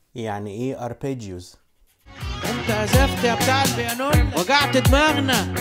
يعني ايه arpeggios انت عزفت يا بتاع البيانون وجعت دماغنا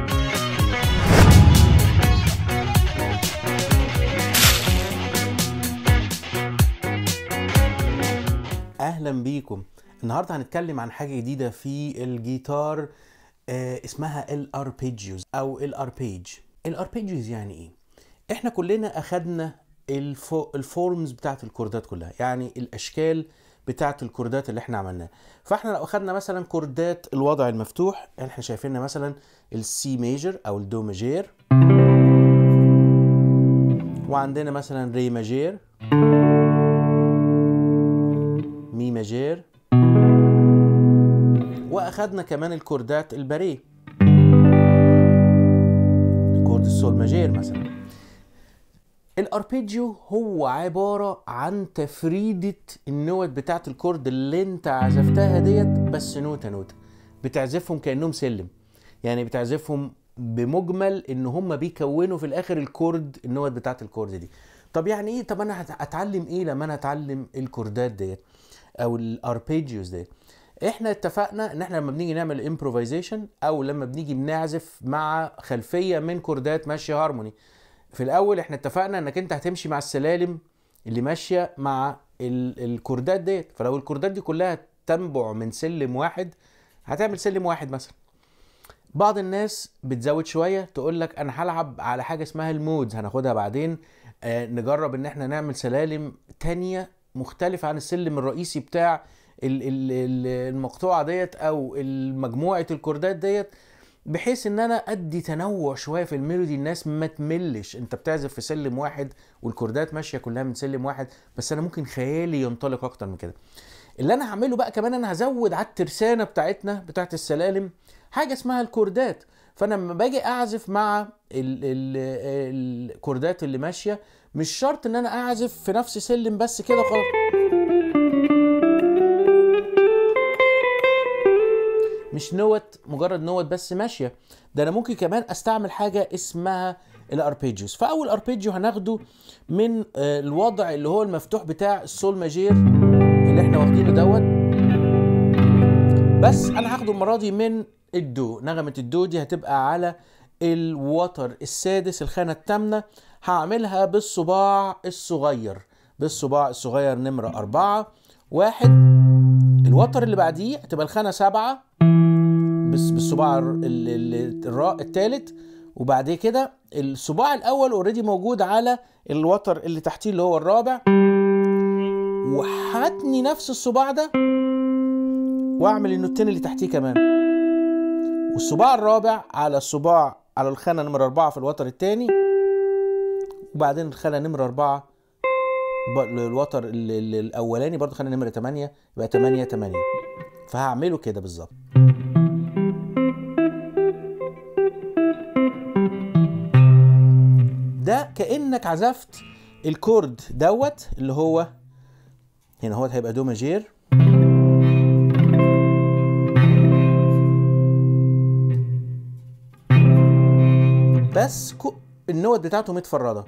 اهلا بيكم النهارده هنتكلم عن حاجه جديده في الجيتار آه اسمها الاربيجيوز او الاربيج الاربيجيوز يعني ايه احنا كلنا اخدنا الفو الفورمز بتاعت الكوردات كلها يعني الاشكال بتاعت الكوردات اللي احنا عملناها فاحنا لو اخدنا مثلا كوردات الوضع المفتوح احنا شايفينها مثلا السي ميجر او الدو ماجير وعندنا مثلا ري ماجير مي ماجير واخدنا كمان الكوردات الباريه كورد السول ماجير مثلا الاربيجيو هو عبارة عن تفريدة النوت بتاعت الكورد اللي انت عزفتها ديت بس نوتة نوتة بتعزفهم كأنهم سلم يعني بتعزفهم بمجمل ان هم بيكونوا في الاخر الكورد النوت بتاعت الكورد دي طب يعني ايه طب انا هت- اتعلم ايه لما انا اتعلم الكوردات ديت او الاربيجيوز ديت احنا اتفقنا ان احنا لما بنيجي نعمل امبروفيزيشن او لما بنيجي بنعزف مع خلفيه من كوردات ماشيه هارموني في الاول احنا اتفقنا انك انت هتمشي مع السلالم اللي ماشيه مع ال- الكوردات ديت فلو الكوردات دي كلها تنبع من سلم واحد هتعمل سلم واحد مثلا بعض الناس بتزود شويه تقول لك انا هلعب على حاجه اسمها المودز هناخدها بعدين آه نجرب ان احنا نعمل سلالم تانية مختلفة عن السلم الرئيسي بتاع ال- ال- ال- المقطوعة ديت او مجموعة الكوردات ديت بحيث ان انا ادي تنوع شويه في الميلودي الناس ما تملش انت بتعزف في سلم واحد والكوردات ماشيه كلها من سلم واحد بس انا ممكن خيالي ينطلق اكتر من كده اللي انا هعمله بقى كمان انا هزود على الترسانه بتاعتنا بتاعت السلالم حاجه اسمها الكوردات فانا لما باجي اعزف مع ال ال الكوردات اللي ماشيه مش شرط ان انا اعزف في نفس سلم بس كده خلاص مش نوت مجرد نوت بس ماشيه ده انا ممكن كمان استعمل حاجه اسمها الاربيجيوز فاول اربيجيو هناخده من آه، الوضع اللي هو المفتوح بتاع السول ماجير اللي احنا واخدينه دوت بس انا هاخده المره دي من الدو نغمه الدو دي هتبقى على الوتر السادس الخانه الثامنه هعملها بالصباع الصغير بالصباع الصغير نمره أربعة واحد الوتر اللي بعديه هتبقى الخانه سبعة بس بالصباع ال- ال- الراء الثالث وبعد كده الصباع الاول اوريدي موجود على الوتر اللي تحتيه اللي هو الرابع وهتني نفس الصباع ده واعمل النوتين اللي تحتيه كمان والصباع الرابع على الصباع على الخانه نمرة أربعة في الوتر الثاني وبعدين الخانه نمرة أربعة ب- الوتر ال- ال- الاولاني برضو خانه نمرة 8 يبقى 8 8 فهعمله كده بالظبط ده كانك عزفت الكورد دوت اللي هو هنا هو هيبقى دو ماجير بس كو- النوت بتاعته متفرده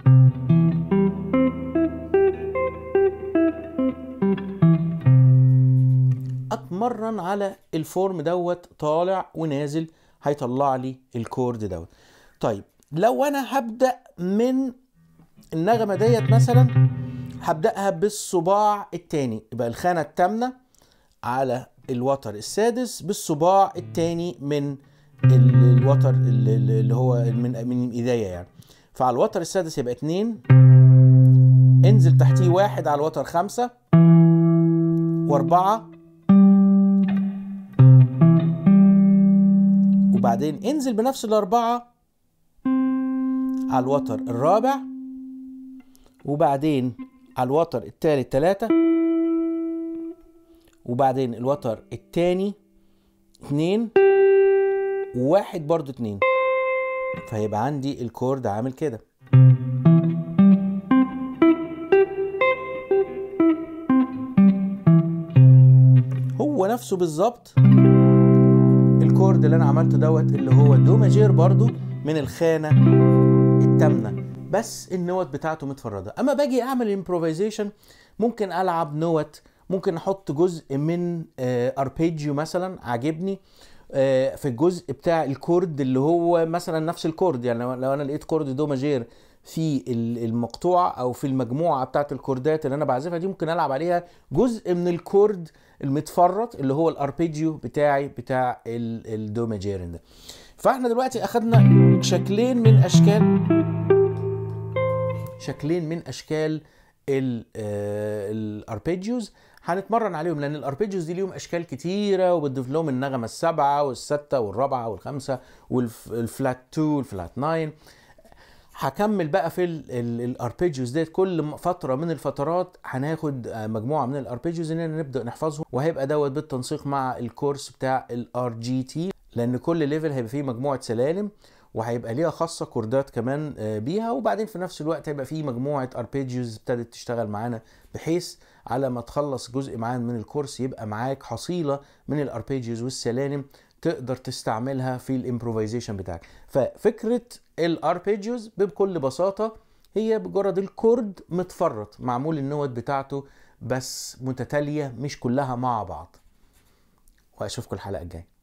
اتمرن على الفورم دوت طالع ونازل هيطلع لي الكورد دوت طيب لو انا هبدا من النغمه ديت مثلا هبداها بالصباع التاني يبقى الخانه الثامنه على الوتر السادس بالصباع التاني من ال- الوتر ال- ال- اللي هو من من ايديا يعني فعلى الوتر السادس يبقى اتنين انزل تحتيه واحد على الوتر خمسة واربعة وبعدين انزل بنفس الاربعة على الوتر الرابع وبعدين على الوتر التالت تلاتة وبعدين الوتر التاني اتنين وواحد برضو اتنين فهيبقى عندي الكورد عامل كده هو نفسه بالظبط الكورد اللي انا عملته دوت اللي هو دو ماجير برضو من الخانه التامنه بس النوت بتاعته متفرده اما باجي اعمل امبروفيزيشن ممكن العب نوت ممكن احط جزء من اربيجيو مثلا عاجبني آه، في الجزء بتاع الكورد اللي هو مثلا نفس الكورد يعني لو لو انا لقيت كورد دو ماجير في ال- المقطوعه او في المجموعه بتاعت الكوردات اللي انا بعزفها دي ممكن العب عليها جزء من الكورد المتفرط اللي هو الاربيجيو بتاعي بتاع ال- الدو ماجيرن ده فاحنا دلوقتي اخدنا شكلين من اشكال شكلين من اشكال الاربيجيوز هنتمرن عليهم لان الاربيجيوز دي ليهم اشكال كتيره وبتضيف لهم النغمه السبعه والسته والرابعه والخمسه والفلات 2 والفلات 9 هكمل بقى في الاربيجيوز ديت كل م- فتره من الفترات هناخد آه، مجموعه من الاربيجيوز اننا نبدا نحفظهم وهيبقى دوت بالتنسيق مع الكورس بتاع الار جي تي لان كل ليفل هيبقى فيه مجموعه سلالم وهيبقى ليها خاصه كوردات كمان آه، بيها وبعدين في نفس الوقت هيبقى فيه مجموعه اربيجيوز ابتدت تشتغل معانا بحيث على ما تخلص جزء معين من الكورس يبقى معاك حصيله من الاربيجيوز والسلالم تقدر تستعملها في الامبروفيزيشن بتاعك ففكره الاربيجيوز بكل بساطه هي مجرد الكورد متفرط معمول النوت بتاعته بس متتاليه مش كلها مع بعض واشوفكم الحلقه الجايه